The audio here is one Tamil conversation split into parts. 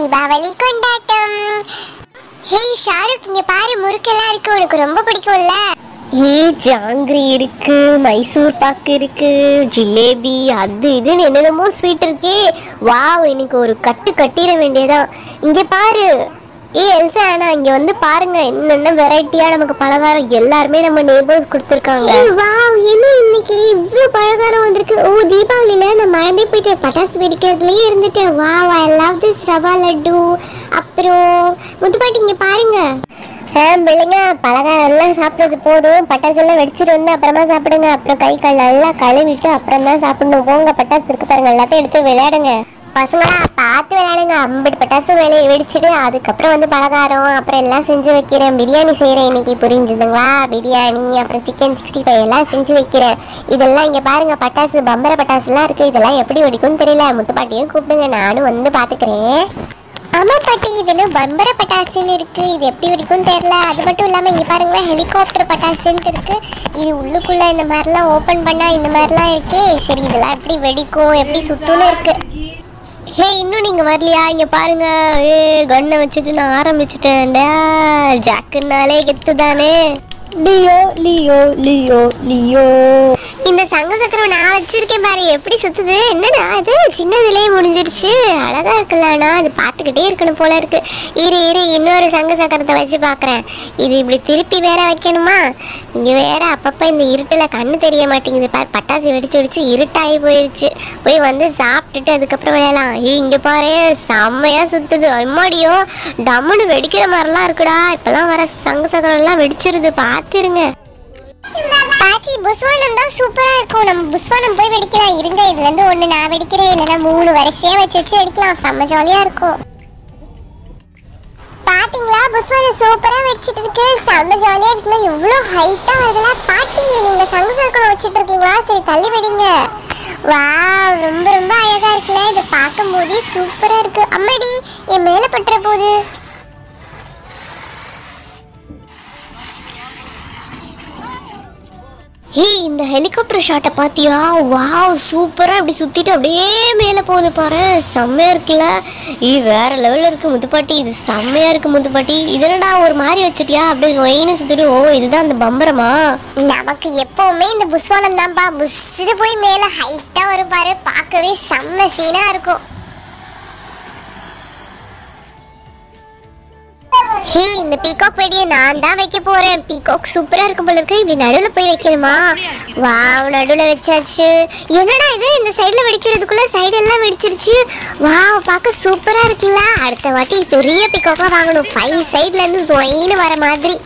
தீபாவளி கொண்டாட்டம் ஹே ஷாருக் இங்க பாரு முறுக்கெல்லாம் இருக்கு உனக்கு ரொம்ப பிடிக்கும்ல ஏ ஜாங்கிரி இருக்கு மைசூர் பாக்கு இருக்கு ஜிலேபி அது இதுன்னு என்னென்னமோ ஸ்வீட் இருக்கே வாவ் எனக்கு ஒரு கட்டு கட்டிட வேண்டியதான் இங்க பாரு ஏ எல்சா ஆனா இங்க வந்து பாருங்க என்னென்ன வெரைட்டியா நமக்கு பலகாரம் எல்லாருமே நம்ம நேபர்ஸ் கொடுத்துருக்காங்க வாவ் என்ன இன்னைக்கு இவ்ளோ பலகாரம் வந்திருக்கு ஓ தீபாவளில நான் மறந்தே போயிட்டேன் பட்டாசு வெடிக்கிறதுலயே இருந்துட்டேன் wow I love this rava laddu அப்புறம் முத்துப்பாட்டி இங்க பாருங்க ஆ பிள்ளைங்க பலகாரம் எல்லாம் சாப்பிட்றது போதும் பட்டாசு எல்லாம் வெடிச்சிட்டு வந்து அப்புறமா சாப்பிடுங்க அப்புறம் கை கால் நல்லா கழுவிட்டு அப்புறம் தான் சாப்பிடணும் போங்க பட்டாசு இருக்கு பாருங்க எல்லாத்தையும் எடுத்து விளையாடுங்க பசங்களா பார்த்து விளையாடுங்க அம்பட்டு பட்டாசு வெளியே வெடிச்சிட்டு அதுக்கப்புறம் வந்து பலகாரம் அப்புறம் எல்லாம் செஞ்சு வைக்கிறேன் பிரியாணி செய்கிறேன் இன்னைக்கு புரிஞ்சுதுங்களா பிரியாணி அப்புறம் சிக்கன் சிக்ஸ்டி ஃபைவ் எல்லாம் செஞ்சு வைக்கிறேன் இதெல்லாம் இங்கே பாருங்க பட்டாசு பம்பர பட்டாசுலாம் இருக்குது இதெல்லாம் எப்படி வெடிக்கும்னு தெரியல முத்துப்பாட்டியும் கூப்பிடுங்க நானும் வந்து பார்த்துக்கிறேன் ஆமா பாட்டி இதுன்னு பம்பர பட்டாசுன்னு இருக்கு இது எப்படி வெடிக்கும்னு தெரியல அது மட்டும் இல்லாம இங்க பாருங்களேன் ஹெலிகாப்டர் பட்டாசுன்னு இருக்கு இது உள்ளுக்குள்ள இந்த மாதிரிலாம் ஓபன் பண்ணா இந்த மாதிரிலாம் இருக்கே சரி இதெல்லாம் எப்படி வெடிக்கும் எப்படி சுத்துன்னு இருக்கு ஹே இன்னும் நீங்க வரலையா இங்க பாருங்க ஏ கண்ணை வச்சுட்டு நான் ஆரம்பிச்சிட்டேன் ஜாக்குனாலே கெத்து தானே லியோ லியோ லியோ லியோ இந்த சங்க சக்கரம் நான் வச்சிருக்கேன் பாரு எப்படி சுத்துது என்னடா இது சின்னதுலயே முடிஞ்சிருச்சு அழகா இருக்குல்லண்ணா அது பார்த்துக்கிட்டே இருக்கணும் போல இருக்கு இரு இரு இன்னொரு சங்க சக்கரத்தை வச்சு பார்க்கறேன் இது இப்படி திருப்பி வேற வைக்கணுமா இங்க வேற அப்பப்ப இந்த இருட்டுல கண்ணு தெரிய மாட்டேங்குது பாரு பட்டாசு வெடிச்சு வெடிச்சு இருட்டாகி போயிருச்சு போய் வந்து சாப்பிட்டுட்டு அதுக்கப்புறம் விளையாடலாம் ஏய் இங்க பாரு செம்மையா சுத்துது அம்மாடியோ டம்முன்னு வெடிக்கிற மாதிரிலாம் இருக்குடா இப்பெல்லாம் வர சங்க சக்கரம் எல்லாம் வெடிச்சிருது பார்த்துருங்க பாச்சி புஸ்வானம் தான் சூப்பரா இருக்கும் நம்ம புஸ்வானம் போய் வெடிக்கலாம் இருங்க இதுல இருந்து ஒண்ணு நான் வெடிக்கிறேன் இல்லைன்னா மூணு வரிசையா வச்சு வச்சு வெடிக்கலாம் செம்ம ஜாலியா இருக்கும் பாத்தீங்களா புஸ்வானம் சூப்பரா வெடிச்சிட்டு இருக்கு செம்ம ஜாலியா இருக்குல்ல எவ்வளவு ஹைட்டா அதெல்லாம் பாட்டி நீங்க சங்கு சக்கரம் வச்சிட்டு இருக்கீங்களா சரி தள்ளி வெடிங்க வா ரொம்ப ரொம்ப அழகா இருக்குல்ல இதை பார்க்கும்போதே சூப்பரா இருக்கு அம்மாடி என் மேல பட்டுற போகுது ஹே இந்த ஹெலிகாப்டர் ஷாட்டை பாத்தியா வாவ் சூப்பரா இப்படி சுத்திட்டு அப்படியே மேலே போகுது பாரு செம்மையா இருக்குல்ல இது வேற லெவல்ல இருக்கு முத்துப்பாட்டி இது செம்மையா இருக்கு முத்துப்பாட்டி இதனடா ஒரு மாதிரி வச்சுட்டியா அப்படியே ஒயின்னு சுத்திட்டு ஓ இதுதான் அந்த பம்பரமா நமக்கு எப்பவுமே இந்த புஸ்வானம் தான்ப்பா புஷ்ஷு போய் மேல ஹைட்டா வரும் பாரு பார்க்கவே செம்ம சீனா இருக்கும் ஹே இந்த பீகாக் வெடியை நான் தான் வைக்க போறேன் பீகாக் சூப்பரா இருக்கும் போல இருக்கு இப்படி நடுவுல போய் வைக்கணுமா வாவ் நடுவுல வச்சாச்சு என்னடா இது இந்த சைடுல வெடிக்கிறதுக்குள்ள சைடு எல்லாம் வெடிச்சிருச்சு வாவ் பார்க்க சூப்பரா இருக்குல்ல அடுத்த வாட்டி பெரிய பீகாக்கா வாங்கணும் ஃபைவ் சைடுல இருந்து சொயின்னு வர மாதிரி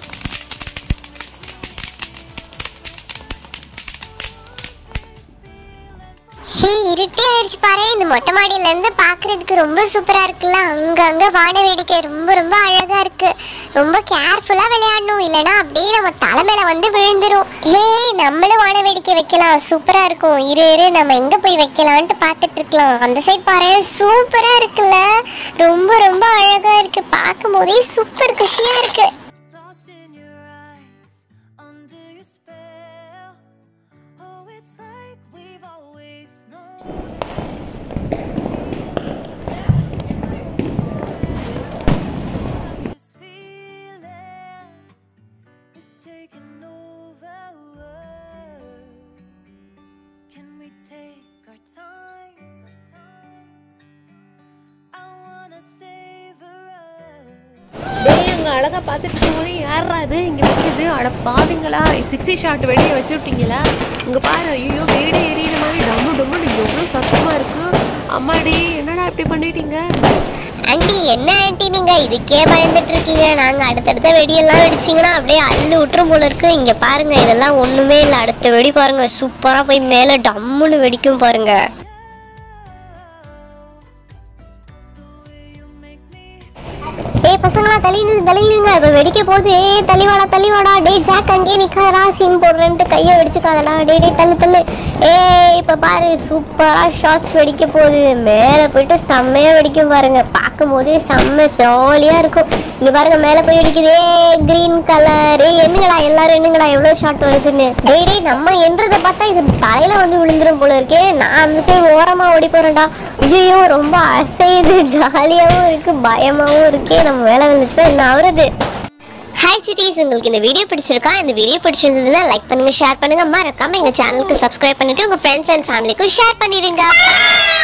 ஹே இருட்டே ஆயிடுச்சு பாரு இந்த மொட்டை மாடியில இருந்து பாக்குறதுக்கு ரொம்ப சூப்பரா இருக்குல்ல அங்க அங்க வான வேடிக்கை ரொம்ப ரொம்ப அழகா இருக்கு ரொம்ப கேர்ஃபுல்லா விளையாடணும் இல்லனா அப்படியே நம்ம தலை மேல வந்து விழுந்துரும் ஹே நம்மளும் வான வேடிக்கை வைக்கலாம் சூப்பரா இருக்கும் இரு இரு நம்ம எங்க போய் வைக்கலாம்னு பார்த்துட்டு இருக்கலாம் அந்த சைடு பாரு சூப்பரா இருக்குல்ல ரொம்ப ரொம்ப அழகா இருக்கு பார்க்கும் போதே சூப்பர் குஷியா இருக்கு Lost in your eyes, under your spell. Oh, it's like we've always known. This feeling is taking over. Can we take our time? I wanna savor us. டேய் அங்க அழகா பார்த்துட்டு இருக்கும்போது யாரா அது இங்க வச்சது அட பாவிங்களா சிக்ஸ்டி ஷாட் வெளியே வச்சு விட்டீங்களா இங்க பாரு ஐயோ வீடே எரியுற மாதிரி டம்மு டம்முன்னு எவ்வளோ சத்தமா இருக்கு அம்மாடி என்னடா இப்படி பண்ணிட்டீங்க ஆண்டி என்ன ஆண்டி நீங்க இதுக்கே பயந்துட்டு இருக்கீங்க நாங்க அடுத்தடுத்த வெடியெல்லாம் வெடிச்சிங்கன்னா அப்படியே அள்ளு விட்டுரும் போல இருக்கு இங்க பாருங்க இதெல்லாம் ஒண்ணுமே இல்லை அடுத்த வெடி பாருங்க சூப்பரா போய் மேல டம்முன்னு வெடிக்கும் பாருங்க ஏய் பசங்களா தள்ளிடு தள்ளிடுங்க இப்ப வெடிக்க போகுது ஏய் தள்ளிவாடா தள்ளிவாடா டேய் ஜாக் அங்கேயே நிக்காதடா சீன் போடுறேன்ட்டு கையை வெடிச்சுக்காதடா டேய் டேய் தள்ளு தள்ளு ஏய் இப்ப பாரு சூப்பரா ஷாட்ஸ் வெடிக்க போகுது மேல போயிட்டு செம்மையா வெடிக்கும் பாருங்க பார்க்கும் போதே செம்ம ஜாலியா இருக்கும் இங்க பாருங்க மேல போய் அடிக்குதே கிரீன் கலர் என்னங்கடா எல்லாரும் என்னங்கடா எவ்வளவு ஷாட் வருதுன்னு டேய் டேய் நம்ம என்றதை பார்த்தா இது தலையில வந்து விழுந்துரும் போல இருக்கே நான் அந்த சைடு ஓரமா ஓடி போறேன்டா ஐயோ ரொம்ப அசையுது ஜாலியாவும் இருக்கு பயமாவும் இருக்கே நம்ம மேல விழுந்துச்சுன்னா என்ன ஆகுறது ஹாய் சிட்டிஸ் உங்களுக்கு இந்த வீடியோ பிடிச்சிருக்கா இந்த வீடியோ பிடிச்சிருந்ததுன்னா லைக் பண்ணுங்க ஷேர் பண்ணுங்க மறக்காம எங்க சேனலுக்கு சப்ஸ்கிரைப் பண்ணிட்டு உங்க ஃப்ரெண்ட்ஸ் அண்ட் ஃபேமிலிக்கும் ஷேர் பண்ணிடுங்க